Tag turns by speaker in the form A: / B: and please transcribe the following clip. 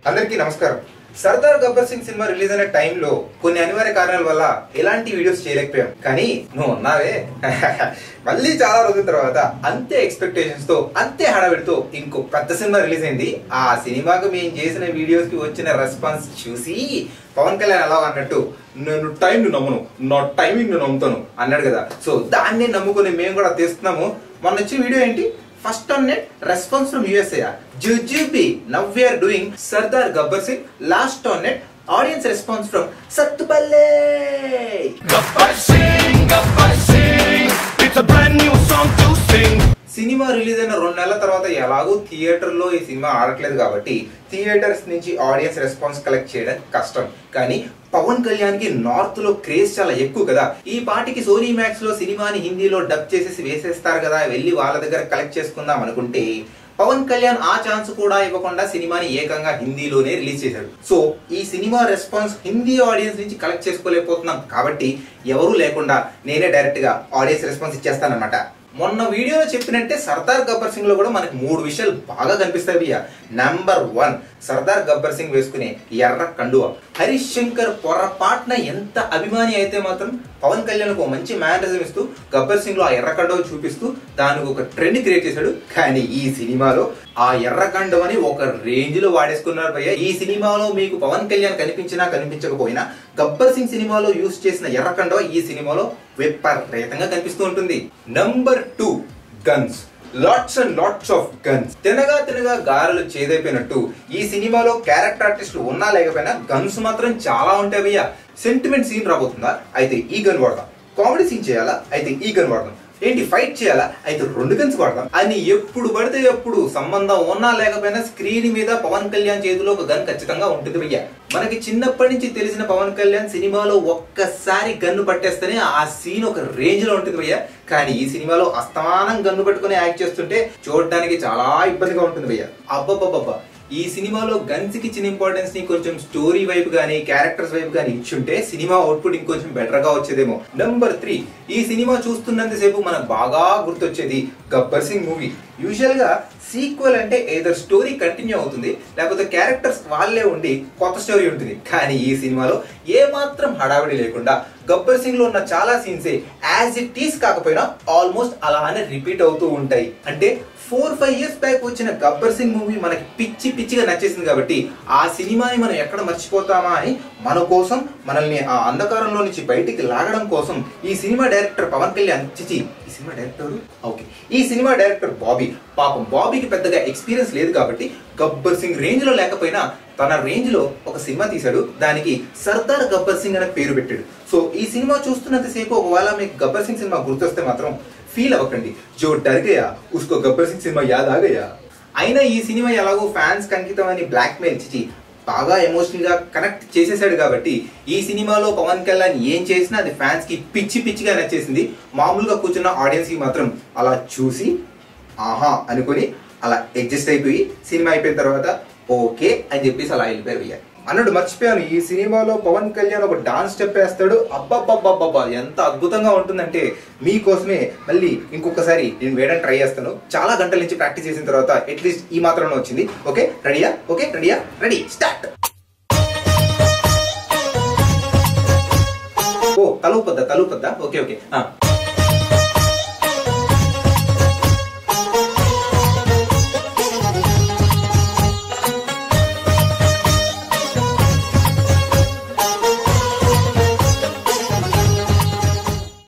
A: అందరికీ నమస్కారం Sardaar Gabbar Singh cinema release అయిన టైంలో కొన్ని అనివార్య కారణాల వల్ల ఎలాంటి వీడియోస్ చేయలేకపోయాం కానీ నువ్వు ఉన్నావే మళ్ళీ చాలా రోజుల తర్వాత అంతే ఎక్స్పెక్టేషన్స్ తో అంతే హడావిడితో ఇంకో పెద్ద సినిమా రిలీజ్ అయింది ఆ సినిమాకు మేము చేసిన వీడియోస్ కి వచ్చిన రెస్పాన్స్ చూసి పవన్ కళ్యాణ్ ఎలా అన్నట్టు నేను టైం నమ్మను నా టైమింగ్ నమ్ముతాను అన్నాడు కదా సో దాన్ని నమ్ముకొని మేము కూడా తీస్తున్నాము మొన్న వచ్చిన వీడియో ఏంటి first on net response from USA జుజుబి now we're doing Sardaar Gabbar Singh last on net audience response from సత్తుపల్లే
B: Gabbar Singh, Gabbar Singh, it's a brand new song to sing.
A: Cinema release అయిన రెండు నెలల తర్వాత ఎలాగో థియేటర్ లో ఈ సినిమా ఆడట్లేదు కాబట్టి థియేటర్స్ నుంచి ఆడియన్స్ రెస్పాన్స్ కలెక్ట్ చేయడం కష్టం కానీ పవన్ కళ్యాణ్ కి నార్త్ లో క్రేజ్ చాలా ఎక్కువ కదా ఈ పాటికి సోనీ మ్యాక్స్ లో సినిమాని హిందీలో డబ్ చేసేసి వేసేస్తారు కదా వెళ్ళి వాళ్ళ దగ్గర కలెక్ట్ చేసుకుందాం అనుకుంటే పవన్ కళ్యాణ్ ఆ ఛాన్స్ కూడా ఇవ్వకుండా సినిమాని ఏకంగా హిందీలోనే రిలీజ్ చేశాడు సో ఈ సినిమా రెస్పాన్స్ హిందీ ఆడియన్స్ నుంచి కలెక్ట్ చేసుకోలేకపోతున్నాం కాబట్టి ఎవరూ లేకుండా నేనే డైరెక్ట్ గా ఆడియన్స్ రెస్పాన్స్ ఇచ్చేస్తానన్నమాట మొన్న వీడియోలో చెప్పినట్టే సర్దార్ గబ్బర్ సింగ్ లో కూడా మనకి మూడు విషయాలు బాగా కనిపిస్తాయి భయ్య నంబర్ వన్ సర్దార్ గబ్బర్ సింగ్ వేసుకునే ఎర్ర కండువ హరీష్ శంకర్ పొరపాటున ఎంత అభిమాని అయితే మాత్రం పవన్ కళ్యాణ్ ఒక మంచి మేనరిజం ఇస్తూ గబ్బర్ సింగ్ లో ఆ ఎర్ర కండువ చూపిస్తూ దానికి ఒక ట్రెండ్ క్రియేట్ చేశాడు కానీ ఈ సినిమాలో ఆ ఎర్ర కండువని ఒక రేంజ్ లో వాడేసుకున్నారు భయ్య ఈ సినిమాలో మీకు పవన్ కళ్యాణ్ కనిపించినా కనిపించకపోయినా గబ్బర్ సింగ్ సినిమాలో యూస్ చేసిన ఎర్ర కండువ ఈ సినిమాలో విపరీతంగా కనిపిస్తూ ఉంటుంది number two guns lots and lots of guns తినగా తినగా గారెలు చేదైపోయినట్టు ఈ సినిమాలో క్యారెక్టర్ ఆర్టిస్టులు ఉన్నా లేకపోయినా గన్స్ మాత్రం చాలా ఉంటాయి భయ్య సెంటిమెంట్ సీన్ రాబోతుందా అయితే ఈ గన్ వాడదాం కామెడీ సీన్ చేయాలా అయితే ఈ గన్ వాడదాం ఏంటి ఫైట్ చేయాలా అయితే రెండు గన్స్ వాడదాం అని ఎప్పుడు పడితే ఎప్పుడు సంబంధం ఉన్నా లేకపోయినా స్క్రీన్ మీద పవన్ కళ్యాణ్ చేతిలో ఒక గన్ ఖచ్చితంగా ఉంటుంది భయ్య మనకి చిన్నప్పటి నుంచి తెలిసిన పవన్ కళ్యాణ్ సినిమాలో ఒక్కసారి గన్ను పట్టేస్తేనే ఆ సీన్ ఒక రేంజ్ లో ఉంటుంది భయ్య కానీ ఈ సినిమాలో అస్తమానం గన్ను పట్టుకుని యాక్ట్ చేస్తుంటే చూడడానికి చాలా ఇబ్బందిగా ఉంటుంది భయ్య అబ్బబ్బబ్బబ్బా ఈ సినిమాలో గన్స్ కి ఇచ్చిన ఇంపార్టెన్స్ ని కొంచెం స్టోరీ వైపు గానీ క్యారెక్టర్స్ వైపు గానీ ఇచ్చుంటే సినిమా అవుట్పుట్ ఇంకొంచెం బెటర్ గా వచ్చేదేమో నంబర్ త్రీ ఈ సినిమా చూస్తున్నంతసేపు మనకు బాగా గుర్తొచ్చేది గబ్బర్ సింగ్ మూవీ యూజువల్ గా సీక్వెల్ అంటే ఏదో స్టోరీ కంటిన్యూ అవుతుంది లేకపోతే క్యారెక్టర్స్ వాళ్ళే ఉండి కొత్త స్టోరీ ఉంటుంది కానీ ఈ సినిమాలో ఏ మాత్రం హడావిడి లేకుండా గబ్బర్ సింగ్ లో ఉన్న చాలా సీన్సే యాజ్ ఇట్ ఈస్ కాకపోయినా ఆల్మోస్ట్ అలానే రిపీట్ అవుతూ ఉంటాయి అంటే ఫోర్ ఫైవ్ ఇయర్స్ బ్యాక్ వచ్చిన గబ్బర్ సింగ్ మూవీ మనకి పిచ్చి పిచ్చిగా నచ్చేసింది కాబట్టి ఆ సినిమాని మనం ఎక్కడ మర్చిపోతామా అని మన కోసం మనల్ని ఆ అంధకారంలో నుంచి బయటికి లాగడం కోసం ఈ సినిమా డైరెక్టర్ పవన్ కళ్యాణ్ చిచి ఈ సినిమా డైరెక్టర్ ఓకే ఈ సినిమా డైరెక్టర్ బాబీ పాపం బాబీకి పెద్దగా ఎక్స్పీరియన్స్ లేదు కాబట్టి గబ్బర్ సింగ్ రేంజ్ లో లేకపోయినా తన రేంజ్ లో ఒక సినిమా తీశాడు దానికి సర్దార్ గబ్బర్ సింగ్ అనే పేరు పెట్టాడు సో ఈ సినిమా చూస్తున్నంతసేపు ఒకవేళ మీకు గబ్బర్ సింగ్ సినిమా గుర్తొస్తే మాత్రం ఫీల్ అవ్వకండి జో డర్ గయా ఉస్కో గబ్బర్ సింగ్ సినిమా యాద్ ఆ గయా అయినా ఈ సినిమా ఎలాగో ఫ్యాన్స్ అంకితం అని బ్లాక్ మెయిల్ ఇచ్చి బాగా ఎమోషనల్ గా కనెక్ట్ చేసేసాడు కాబట్టి ఈ సినిమాలో పవన్ కళ్యాణ్ ఏం చేసినా అది ఫ్యాన్స్ కి పిచ్చి పిచ్చిగా నచ్చేసింది మామూలుగా కూర్చున్న ఆడియన్స్ కి మాత్రం అలా చూసి ఆహా అనుకొని అలా అడ్జస్ట్ అయిపోయి సినిమా అయిపోయిన తర్వాత ఓకే అని చెప్పేసి అలా వెళ్ళిపోయారు భయ్య అన్నట్టు మర్చిపోయాను ఈ సినిమాలో పవన్ కళ్యాణ్ ఒక డాన్స్ స్టెప్ వేస్తాడు అబ్బబ్బబ్బబ్బబ్బా ఎంత అద్భుతంగా ఉంటుందంటే మీకోసమే మళ్ళీ ఇంకొకసారి నేను వేయడానికి ట్రై చేస్తాను చాలా గంటల నుంచి ప్రాక్టీస్ చేసిన తర్వాత అట్లీస్ట్ ఈ మాత్రం వచ్చింది ఓకే రెడీయా ఓకే రెడీయా రెడీ స్టార్ట్ ఓ తలుపొద్దా తలుపొద్దా ఓకే ఓకే